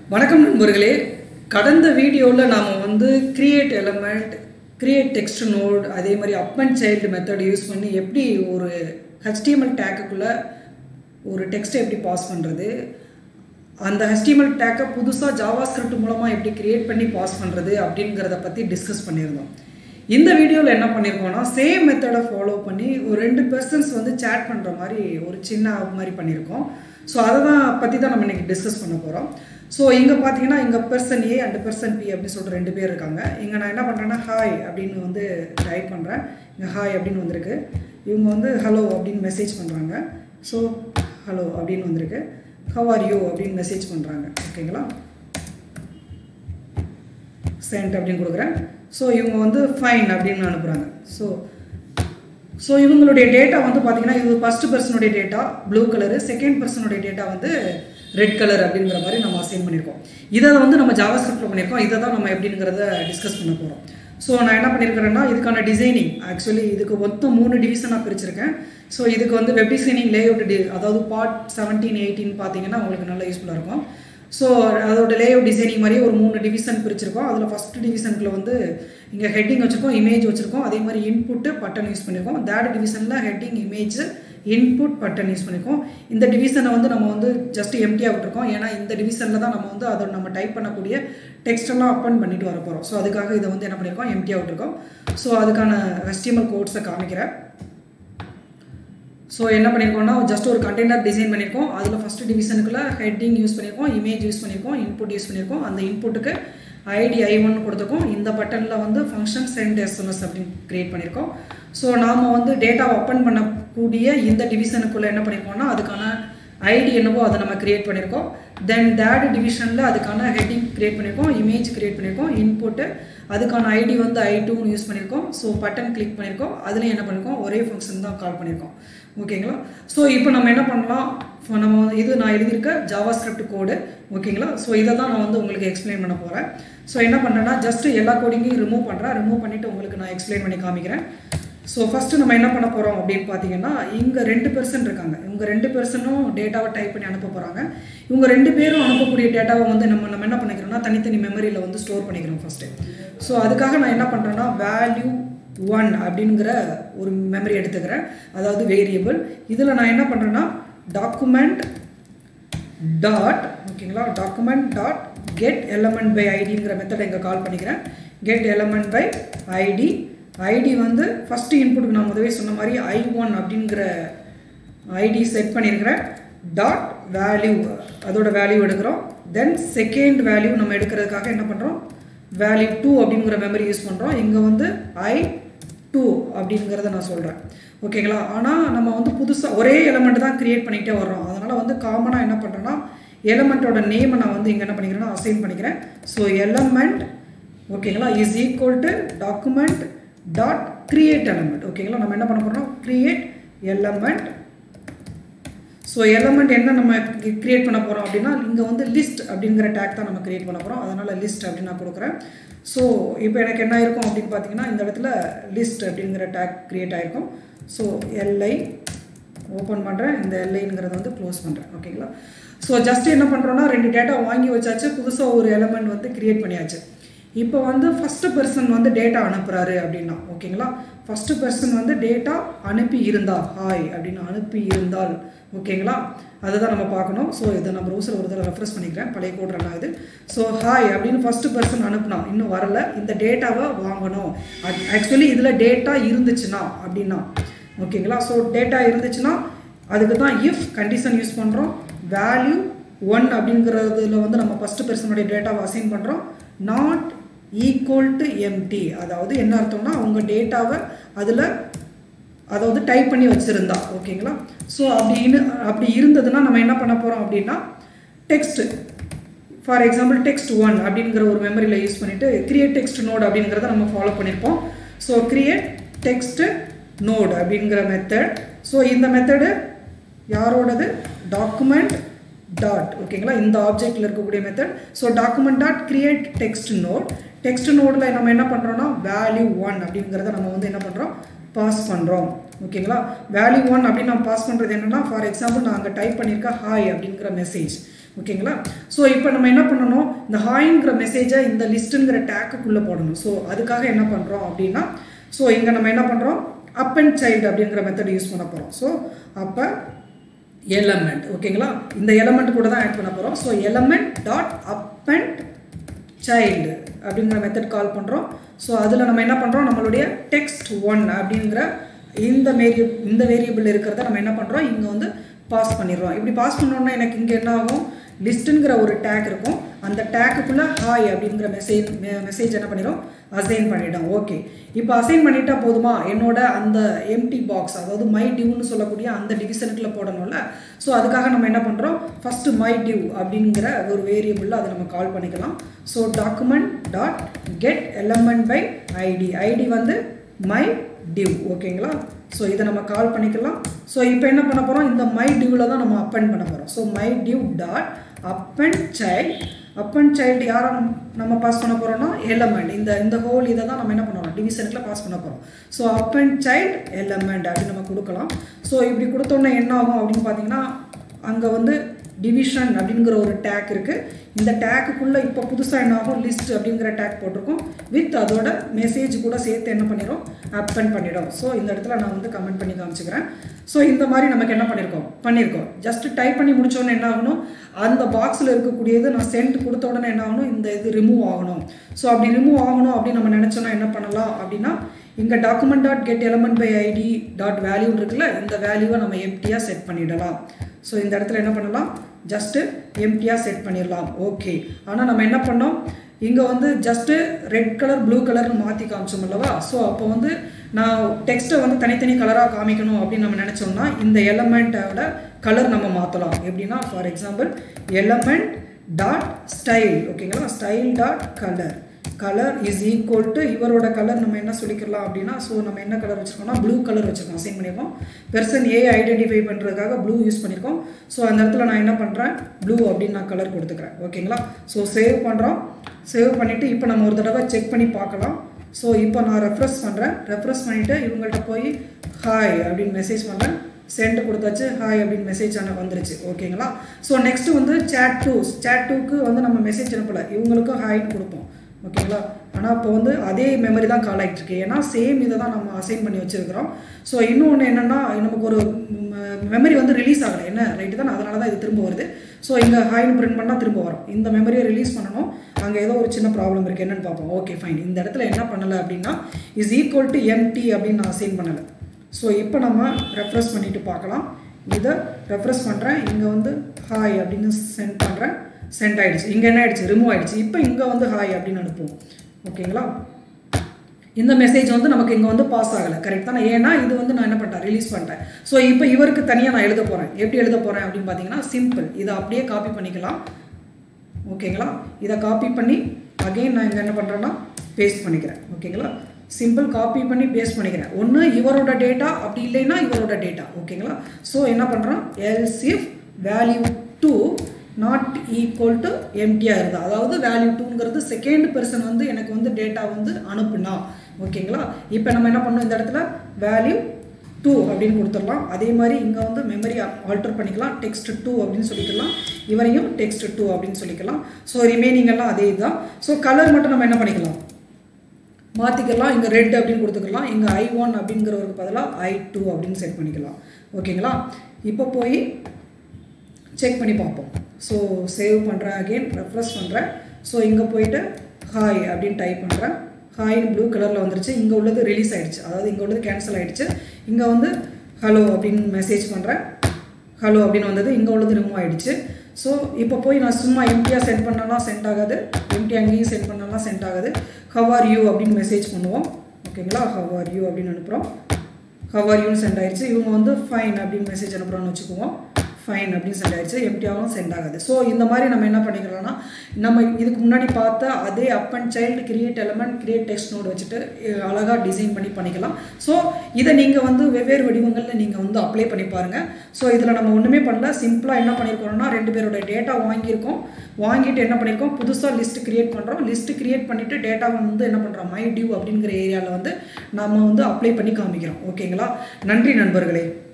வணக்கம் நண்பர்களே கடந்த வீடியோவில் நாம் வந்து create element create text node அதே மாதிரி append child method use பண்ணி எப்படி ஒரு HTML டேக்குக்குள்ளே ஒரு டெக்ஸ்ட்டை எப்படி பாஸ் பண்ணுறது அந்த HTML டேக்கை புதுசாக ஜாவா ஸ்கிரிப்ட் மூலமாக எப்படி கிரியேட் பண்ணி பாஸ் பண்ணுறது அப்படிங்கிறத பற்றி டிஸ்கஸ் பண்ணியிருந்தோம் இந்த வீடியோவில் என்ன பண்ணியிருக்கோம்னா சேம் மெத்தடை ஃபாலோ பண்ணி ஒரு ரெண்டு பர்சன்ஸ் வந்து சேட் பண்ணுற மாதிரி ஒரு சின்ன app மாதிரி பண்ணியிருக்கோம் ஸோ அதை தான் பற்றி தான் நம்ம இன்றைக்கி டிஸ்கஸ் பண்ண போகிறோம் ஸோ இங்கே பார்த்தீங்கன்னா இங்கே person A and person B அப்படின்னு சொல்லிட்டு ரெண்டு பேர் இருக்காங்க இங்கே நான் என்ன பண்ணுறேன்னா ஹாய் அப்படின்னு வந்து டைப் பண்ணுறேன் இங்கே ஹாய் அப்படின்னு வந்திருக்கு இவங்க வந்து ஹலோ அப்படின்னு மெசேஜ் பண்ணுறாங்க ஸோ ஹலோ அப்படின்னு வந்திருக்கு ஹவ் ஆர் யூ அப்படின்னு மெசேஜ் பண்ணுறாங்க ஓகேங்களா சென்ட் அப்படின்னு கொடுக்குறேன் ஸோ இவங்க வந்து ஃபைன் அப்படின்னு அனுப்புகிறாங்க ஸோ ஸோ இவங்களுடைய டேட்டா வந்து பார்த்தீங்கன்னா இது ஃபர்ஸ்ட் பர்சனுடைய டேட்டா ப்ளூ கலரு செகண்ட் பர்சனுடைய டேட்டா வந்து ரெட் கலர் அப்படிங்கிற மாதிரி நம்ம அசைன் பண்ணியிருக்கோம் இதை வந்து நம்ம ஜாவா ஸ்கிரிப்டில் பண்ணியிருக்கோம் இதை தான் நம்ம எப்படிங்கிறத டிஸ்கஸ் பண்ண போகிறோம் ஸோ நான் என்ன பண்ணியிருக்கிறேன்னா இதுக்கான டிசைனிங் ஆக்சுவலி இதுக்கு மொத்தம் மூணு டிவிஷனாக பிரிச்சிருக்கேன் ஸோ இதுக்கு வந்து வெப் டிசைனிங் லேஅவுட் டி அதாவது பார்ட் செவன்டீன் எயிட்டீன் பார்த்தீங்கன்னா உங்களுக்கு நல்லா யூஸ்ஃபுல்லாக இருக்கும் ஸோ அதோட லேஅவுட் டிசைனிங் மாதிரி ஒரு மூணு டிவிஷன் பிரிச்சிருக்கோம் அதில் ஃபஸ்ட் டிவிஷனுக்குள்ள வந்து இங்கே ஹெட்டிங் வச்சுருக்கோம் இமேஜ் வச்சுருக்கோம் அதே மாதிரி இன்புட்டு பட்டன் யூஸ் பண்ணியிருக்கோம் தேர்ட் டிவிஷனில் heading image input button use பண்ணியிருக்கோம் இந்த டிவிஷனை வந்து நம்ம வந்து ஜஸ்ட் எம்டியாக விட்டுருக்கோம் ஏன்னா இந்த டிவிஷனில் தான் நம்ம வந்து அதை நம்ம டைப் பண்ணக்கூடிய டெக்ஸ்டெல்லாம் அப்பன் பண்ணிட்டு வர போகிறோம் ஸோ அதுக்காக இதை வந்து என்ன பண்ணியிருக்கோம் எம்டியாக விட்டுருக்கோம் ஸோ அதுக்கான HTML கோட்ஸை காமிக்கிறேன் ஸோ என்ன பண்ணியிருக்கோம்னா ஜஸ்ட் ஒரு கண்டெய்னர் டிசைன் பண்ணியிருக்கோம் அதில் ஃபஸ்ட்டு டிவிஷனுக்குள்ள ஹெட்டிங் யூஸ் பண்ணியிருக்கோம் இமேஜ் யூஸ் பண்ணியிருக்கோம் இன்புட் யூஸ் பண்ணியிருக்கோம் அந்த இன்புட்டுக்கு ஐடி ஐ ஒன் கொடுத்துருக்கோம் இந்த பட்டனில் வந்து ஃபங்க்ஷன் சென்ட் எஸ்எம்எஸ் அப்படின்னு கிரியேட் பண்ணியிருக்கோம் ஸோ நாம் வந்து டேட்டா ஓப்பன் பண்ணக்கூடிய இந்த டிவிஷனுக்குள்ளே என்ன பண்ணியிருக்கோம்னா அதுக்கான ஐடி என்னவோ அதை நம்ம கிரியேட் பண்ணியிருக்கோம் தென் தேர்ட் டிவிஷனில் அதுக்கான ஹெட்டிங் கிரியேட் பண்ணியிருக்கோம் இமேஜ் கிரியேட் பண்ணியிருக்கோம் இன்புட்டு அதுக்கான ஐடி வந்து ஐ டூன்னு யூஸ் பண்ணியிருக்கோம் ஸோ பட்டன் கிளிக் பண்ணியிருக்கோம் அதுலேயும் என்ன பண்ணியிருக்கோம் ஒரே ஃபங்க்ஷன் தான் கால் பண்ணியிருக்கோம் ஓகேங்களா ஸோ இப்போ நம்ம என்ன பண்ணலாம் இப்போ நம்ம வந்து இது நான் எழுதியிருக்க ஜாவா ஸ்கிரிப்ட் கோடு ஓகேங்களா ஸோ இதை தான் நான் வந்து உங்களுக்கு எக்ஸ்பிளைன் பண்ண போகிறேன் ஸோ என்ன பண்ணுறேன்னா ஜஸ்ட் எல்லா கோடிங்கையும் ரிமூவ் பண்ணுறேன் ரிமூவ் பண்ணிவிட்டு உங்களுக்கு நான் எக்ஸ்பிளைன் பண்ணி காமிக்கிறேன் ஸோ ஃபஸ்ட்டு நம்ம என்ன பண்ண போகிறோம் அப்படின்னு பார்த்தீங்கன்னா இங்கே ரெண்டு பெர்சன் இருக்காங்க இவங்க ரெண்டு பெர்சனும் டேட்டாவை டைப் பண்ணி அனுப்ப போகிறாங்க இவங்க ரெண்டு பேரும் அனுப்பக்கூடிய டேட்டாவை வந்து நம்ம நம்ம என்ன பண்ணிக்கிறோம்னா தனித்தனி மெமரியில் வந்து ஸ்டோர் பண்ணிக்கிறோம் ஃபஸ்ட்டு ஸோ அதுக்காக நான் என்ன பண்ணுறேன்னா வேல்யூ ஒன் அப்படிங்கிற ஒரு மெமரி எடுத்துக்கிறேன் அதாவது வேரியபிள் இதில் நான் என்ன பண்ணுறேன்னா டாக்குமெண்ட் டாட் ஓகேங்களா document dot get element by ஐடிங்கிற மெத்தடை இங்கே கால் பண்ணிக்கிறேன் get element by ID ID வந்து ஃபஸ்ட்டு இன்புட்டுக்கு நான் முதவே சொன்ன மாதிரி ஐ ஒன் அப்படிங்கிற ஐடி செட் பண்ணியிருக்கிறேன் டாட் வேல்யூ அதோட வேல்யூ எடுக்கிறோம் தென் செகண்ட் வேல்யூ நம்ம எடுக்கிறதுக்காக என்ன பண்ணுறோம் வேல்யூ டூ அப்படிங்கிற மெமரி யூஸ் பண்ணுறோம் இங்கே வந்து ஐ டூ அப்படிங்கிறத நான் சொல்கிறேன் ஓகேங்களா ஆனால் நம்ம வந்து புதுசாக ஒரே எலமெண்ட் தான் க்ரியேட் பண்ணிகிட்டே வர்றோம் அதனால் வந்து காமனாக என்ன பண்ணுறேன்னா எலமெண்ட்டோட நேமை நான் வந்து இங்கே என்ன பண்ணிக்கிறேன்னா அசைன் பண்ணிக்கிறேன் ஸோ எலமெண்ட் ஓகேங்களா is equal to document dot create element ஓகேங்களா நம்ம என்ன பண்ண போகிறோம் கிரியேட் எலமெண்ட் ஸோ எலமெண்ட் என்ன நம்ம கிரியேட் பண்ண போகிறோம் அப்படின்னா இங்கே வந்து லிஸ்ட் அப்படிங்கிற டேக் தான் நம்ம கிரியேட் பண்ண போகிறோம் அதனால் லிஸ்ட் அப்படின்னு நான் கொடுக்குறேன் ஸோ இப்போ எனக்கு என்ன இருக்கும் அப்படின்னு பார்த்தீங்கன்னா இந்த இடத்துல லிஸ்ட் அப்படிங்கிற டேக் கிரியேட் ஆகிருக்கும் ஸோ எல்ஐ ஓப்பன் பண்ணுறேன் இந்த எல்ஐங்கிறத வந்து க்ளோஸ் பண்ணுறேன் ஓகேங்களா ஸோ ஜஸ்ட் என்ன பண்ணுறோன்னா ரெண்டு டேட்டா வாங்கி வச்சாச்சு புதுசாக ஒரு எலமெண்ட் வந்து கிரியேட் பண்ணியாச்சு இப்போ வந்து ஃபஸ்ட்டு பர்சன் வந்து டேட்டா அனுப்புகிறாரு அப்படின்னா ஓகேங்களா ஃபஸ்ட்டு பர்சன் வந்து டேட்டா அனுப்பி இருந்தால் ஹாய் அப்படின்னு அனுப்பி இருந்தால் ஓகேங்களா அதை தான் நம்ம பார்க்கணும் ஸோ இதை நான் ப்ரௌசர் ஒரு தடவை ரெஃப்ரெஸ் பண்ணிக்கிறேன் பழைய கோட் ரன் ஆகுது ஸோ ஹாய் அப்படின்னு ஃபஸ்ட்டு பர்சன் அனுப்புனா இன்னும் வரல இந்த டேட்டாவை வாங்கணும் ஆக்சுவலி இதில் டேட்டா இருந்துச்சுன்னா அப்படின்னா ஓகேங்களா ஸோ டேட்டா இருந்துச்சுன்னா அதுக்கு தான் இஃப் கண்டிஷன் யூஸ் பண்ணுறோம் வேல்யூ ஒன் அப்படிங்கிறதுல வந்து நம்ம ஃபஸ்ட்டு பர்சனுடைய டேட்டாவை அசைன் பண்ணுறோம் நாட் ஈக்குவல் டு எம்டி அதாவது என்ன அர்த்தம்னா அவங்க டேட்டாவை அதில் அதாவது டைப் பண்ணி வச்சுருந்தா ஓகேங்களா ஸோ அப்படின்னு அப்படி இருந்ததுன்னா நம்ம என்ன பண்ண போகிறோம் அப்படின்னா text for example text one அப்படிங்கிற ஒரு மெமரியில் யூஸ் பண்ணிவிட்டு கிரியேட் டெக்ஸ்ட் நோட் அப்படிங்கிறத நம்ம ஃபாலோ பண்ணியிருப்போம் ஸோ கிரியேட் டெக்ஸ்ட் நோட் அப்படிங்கிற மெத்தட் ஸோ இந்த மெத்தடு யாரோடது டாக்குமெண்ட் டாட் ஓகேங்களா இந்த ஆப்ஜெக்டில் இருக்கக்கூடிய method so document dot create text node text நோடில் நம்ம என்ன பண்ணுறோம்னா வேல்யூ ஒன் அப்படிங்கிறத நம்ம வந்து என்ன பண்ணுறோம் பாஸ் பண்ணுறோம் ஓகேங்களா வேல்யூ ஒன் அப்படின்னு நம்ம பாஸ் பண்ணுறது என்னென்னா ஃபார் எக்ஸாம்பிள் நான் அங்கே டைப் பண்ணியிருக்கேன் ஹாய் அப்படிங்கிற மெசேஜ் ஓகேங்களா ஸோ இப்போ நம்ம என்ன பண்ணணும் இந்த ஹாய்ங்கிற மெசேஜை இந்த லிஸ்ட்டுங்கிற டேக்குக்குள்ளே போடணும் ஸோ அதுக்காக என்ன பண்ணுறோம் அப்படின்னா ஸோ இங்கே நம்ம என்ன பண்ணுறோம் அப் அண்ட் சைல்டு அப்படிங்கிற மெத்தட் யூஸ் பண்ண போகிறோம் ஸோ அப்போ எலமெண்ட் ஓகேங்களா இந்த எலமெண்ட் கூட தான் ஆட் பண்ண போகிறோம் so element dot append child அப்படிங்கிற மெத்தட் கால் பண்ணுறோம் ஸோ அதில் நம்ம என்ன பண்ணுறோம் நம்மளுடைய டெக்ஸ்ட் ஒன் அப்படிங்கிற இந்த வேரிய இந்த வேரியபிள் இருக்கிறத நம்ம என்ன பண்ணுறோம் இங்கே வந்து பாஸ் பண்ணிடுறோம் இப்படி பாஸ் பண்ணோன்னா எனக்கு இங்கே என்ன ஆகும் லிஸ்ட்டுங்கிற ஒரு டேக் இருக்கும் அந்த டேக்குக்குள்ளே ஹாய் அப்படிங்கிற மெசேஜ் மெசேஜ் என்ன பண்ணிடும் அசைன் பண்ணிட்டோம் ஓகே இப்போ அசைன் பண்ணிட்டா போதுமா என்னோட அந்த எம்டி பாக்ஸ் அதாவது மை டிவ்னு சொல்லக்கூடிய அந்த டிவிஷனுக்குள்ளே போடணும்ல ஸோ அதுக்காக நம்ம என்ன பண்ணுறோம் ஃபஸ்ட்டு மை டிவ் அப்படிங்கிற ஒரு வேரியபிளில் அதை நம்ம கால் பண்ணிக்கலாம் so document dot get element by ID ID வந்து மை டிவ் ஓகேங்களா ஸோ இதை நம்ம கால் பண்ணிக்கலாம் ஸோ இப்போ என்ன பண்ண போகிறோம் இந்த மை டிவ்வில் தான் நம்ம அப்பன் பண்ண போகிறோம் so my div dot append child append child யாரை நம்ம பாஸ் பண்ண போகிறோம்னா எலமெண்ட் இந்த இந்த ஹோல் இதை தான் நம்ம என்ன பண்ணுறோம் டிவிஷனுக்குள்ள பாஸ் பண்ண போகிறோம் so append child element அப்படின்னு நம்ம கொடுக்கலாம் ஸோ இப்படி கொடுத்தோன்னே என்ன ஆகும் அப்படின்னு பார்த்தீங்கன்னா அங்கே வந்து டிவிஷன் அப்படிங்கிற ஒரு டேக் இருக்குது இந்த டேக்குக்குள்ளே இப்போ புதுசாக என்ன ஆகும் லிஸ்ட் அப்படிங்கிற டேக் போட்டிருக்கோம் வித் அதோட மெசேஜ் கூட சேர்த்து என்ன பண்ணிடும் அப்பன் பண்ணிடும் ஸோ இந்த இடத்துல நான் வந்து கமெண்ட் பண்ணி காமிச்சுக்கிறேன் ஸோ இந்த மாதிரி நமக்கு என்ன பண்ணியிருக்கோம் பண்ணியிருக்கோம் ஜஸ்ட் டைப் பண்ணி முடிச்சோடனே என்ன ஆகணும் அந்த பாக்ஸில் இருக்கக்கூடியது நான் சென்ட் கொடுத்த உடனே என்ன ஆகணும் இந்த இது ரிமூவ் ஆகணும் ஸோ அப்படி ரிமூவ் ஆகணும் அப்படின்னு நம்ம நினச்சோன்னா என்ன பண்ணலாம் அப்படின்னா இங்கே document dot get element by ID dot value இருக்குல்ல இந்த வேல்யூவை நம்ம எம்டியாக செட் பண்ணிடலாம் ஸோ இந்த இடத்துல என்ன பண்ணலாம் ஜஸ்ட்டு எம்டியாக செட் பண்ணிடலாம் ஓகே ஆனால் நம்ம என்ன பண்ணோம் இங்கே வந்து ஜஸ்ட்டு ரெட் கலர் ப்ளூ கலர்னு மாற்றி காமிச்சோம் அல்லவா ஸோ அப்போ வந்து நான் டெக்ஸ்ட்டை வந்து தனித்தனி கலராக காமிக்கணும் அப்படின்னு நம்ம நினச்சோம்னா இந்த எலமெண்ட்டோட கலர் நம்ம மாற்றலாம் எப்படின்னா for example element dot style ஓகேங்களா style dot colour colour is equal to இவரோட கலர் நம்ம என்ன சொல்லிக்கலாம் அப்படின்னா ஸோ நம்ம என்ன கலர் வச்சுருக்கோம்னா ப்ளூ கலர் வச்சுருக்கோம் அசைன் பண்ணியிருக்கோம் பெர்சன் ஏ ஐடென்டிஃபை பண்ணுறதுக்காக ப்ளூ யூஸ் பண்ணியிருக்கோம் ஸோ அந்த இடத்துல நான் என்ன பண்ணுறேன் ப்ளூ அப்படின்னு நான் கலர் கொடுத்துக்கிறேன் ஓகேங்களா ஸோ சேவ் பண்ணுறோம் சேவ் பண்ணிவிட்டு இப்போ நம்ம ஒரு தடவை செக் பண்ணி பார்க்கலாம் ஸோ இப்போ நான் ரெஃப்ரெஷ் பண்ணுறேன் ரெஃப்ரெஷ் பண்ணிவிட்டு இவங்கள்ட்ட போய் ஹாய் அப்படின்னு மெசேஜ் பண்ணுறேன் சென்ட் கொடுத்தாச்சு ஹாய் அப்படின்னு மெசேஜ் ஆனால் வந்துருச்சு ஓகேங்களா ஸோ நெக்ஸ்ட் வந்து சேட் டூ சேட் டூக்கு வந்து நம்ம மெசேஜ் அனுப்பலை இவங்களுக்கும் ஹாய்னு கொடுப்போம் ஓகேங்களா ஆனால் இப்போ வந்து அதே மெமரி தான் கால் ஆகிட்டு இருக்கு ஏன்னா சேம் இதை தான் நம்ம அசைன் பண்ணி வச்சுருக்கிறோம் ஸோ இன்னொன்று என்னென்னா நமக்கு ஒரு மெமரி வந்து ரிலீஸ் ஆகலை என்ன ரைட்டு தான் அதனால தான் இது திரும்ப வருது ஸோ இங்கே ஹாய்னு பிரிண்ட் பண்ணால் திரும்ப வரும் இந்த மெமரியை ரிலீஸ் பண்ணணும் அங்கே ஏதோ ஒரு சின்ன ப்ராப்ளம் இருக்குது என்னென்னு பார்ப்போம் ஓகே ஃபைன் இந்த இடத்துல என்ன பண்ணலை அப்படின்னா இஸ் ஈக்குவல் டு எம்டி அப்படின்னு நான் அசைன் பண்ணலை ஸோ இப்போ நம்ம ரெஃப்ரெஷ் பண்ணிவிட்டு பார்க்கலாம் இதை ரெஃப்ரெஷ் பண்ணுறேன் இங்கே வந்து ஹாய் அப்படின்னு சென்ட் பண்ணுறேன் சென்ட் ஆகிடுச்சு இங்கே என்ன ஆயிடுச்சு ரிமூவ் ஆகிடுச்சு இப்போ இங்கே வந்து ஹாய் அப்படின்னு அனுப்புவோம் ஓகேங்களா இந்த மெசேஜ் வந்து நமக்கு இங்கே வந்து பாஸ் ஆகலை கரெக்ட் தானே ஏன்னா இது வந்து நான் என்ன பண்ணிட்டேன் ரிலீஸ் பண்ணிட்டேன் ஸோ இப்போ இவருக்கு தனியாக நான் எழுத போகிறேன் எப்படி எழுத போகிறேன் அப்படின்னு பார்த்தீங்கன்னா சிம்பிள் இதை அப்படியே காப்பி பண்ணிக்கலாம் ஓகேங்களா இதை காப்பி பண்ணி அகெயின் நான் இங்கே என்ன பண்ணுறேன்னா பேஸ்ட் பண்ணிக்கிறேன் ஓகேங்களா சிம்பிள் காப்பி பண்ணி பேஸ்ட் பண்ணிக்கிறேன் ஒன்று இவரோட டேட்டா அப்படி இல்லைன்னா இவரோட டேட்டா ஓகேங்களா ஸோ என்ன பண்ணுறோம் elif value two not equal to எம்டியாக இருந்தா அதாவது வேல்யூ டூங்கிறது செகண்ட் பர்சன் வந்து எனக்கு வந்து டேட்டா வந்து அனுப்புனா ஓகேங்களா இப்போ நம்ம என்ன பண்ணோம் இந்த இடத்துல வேல்யூ டூ அப்படின்னு கொடுத்துடலாம் அதே மாதிரி இங்கே வந்து மெமரி ஆல்டர் பண்ணிக்கலாம் டெக்ஸ்ட் டூ அப்படின்னு சொல்லிக்கலாம் இவரையும் டெக்ஸ்ட் டூ அப்படின்னு சொல்லிக்கலாம் ஸோ ரிமைனிங் எல்லாம் அதே தான் ஸோ கலர் மட்டும் நம்ம என்ன பண்ணிக்கலாம் மாற்றிக்கலாம் இங்கே ரெட் அப்படின்னு கொடுத்துக்கலாம் இங்கே ஐ ஒன் அப்படிங்கிறவருக்கு பதிலாக ஐ டூ அப்படின்னு செட் பண்ணிக்கலாம் ஓகேங்களா இப்போ போய் செக் பண்ணி பார்ப்போம் ஸோ சேவ் பண்ணுறேன் அகெயின் ரெஃப்ரெஷ் பண்ணுறேன் ஸோ இங்கே போயிட்டு ஹாய் அப்படின்னு டைப் பண்ணுறேன் ஹாய்னு ப்ளூ கலரில் வந்துருச்சு இங்கே உள்ளது ரிலீஸ் ஆகிடுச்சு அதாவது இங்கே உள்ளது கேன்சல் ஆகிடுச்சு இங்கே வந்து ஹலோ அப்படின்னு மெசேஜ் பண்ணுறேன் ஹலோ அப்படின்னு வந்தது இங்கே உள்ளது ரிமூவ் ஆகிடுச்சு ஸோ இப்போ போய் நான் சும்மா எம்டியாக சென்ட் பண்ணலாம் சென்ட் ஆகாது எம்டி அங்கேயும் சென்ட் பண்ணலாம் சென்ட் ஆகாது ஹவ் ஆர் யூ அப்படின்னு மெசேஜ் பண்ணுவோம் ஓகேங்களா ஹவ் ஆர் யூ அப்படின்னு அனுப்புகிறோம் ஹவ் ஆர் யூன்னு சென்ட் ஆயிடுச்சு இவங்க வந்து ஃபைன் அப்படின்னு மெசேஜ் அனுப்புகிறோன்னு வச்சுக்குவோம் ஃபைன் அப்படின்னு சென்ட் ஆயிடுச்சு எம்டியாகவும் சென்ட் ஆகுது ஸோ இந்த மாதிரி நம்ம என்ன பண்ணிக்கலாம்னா நம்ம இதுக்கு முன்னாடி பார்த்த அதே append child create element create text node வச்சுட்டு அழகாக டிசைன் பண்ணி பண்ணிக்கலாம் ஸோ இதை நீங்கள் வந்து வெவ்வேறு வடிவங்களில் நீங்கள் வந்து அப்ளை பண்ணி பாருங்கள் ஸோ இதில் நம்ம ஒன்றுமே பண்ணல சிம்பிளாக என்ன பண்ணியிருக்கோம்னா ரெண்டு பேரோட டேட்டா வாங்கியிருக்கோம் வாங்கிட்டு என்ன பண்ணியிருக்கோம் புதுசாக லிஸ்ட் கிரியேட் பண்ணுறோம் லிஸ்ட் கிரியேட் பண்ணிவிட்டு டேட்டாவை வந்து என்ன பண்ணுறோம் மை டியூ அப்படிங்கிற ஏரியாவில் வந்து நம்ம வந்து அப்ளை பண்ணி காமிக்கிறோம் ஓகேங்களா நன்றி நண்பர்களே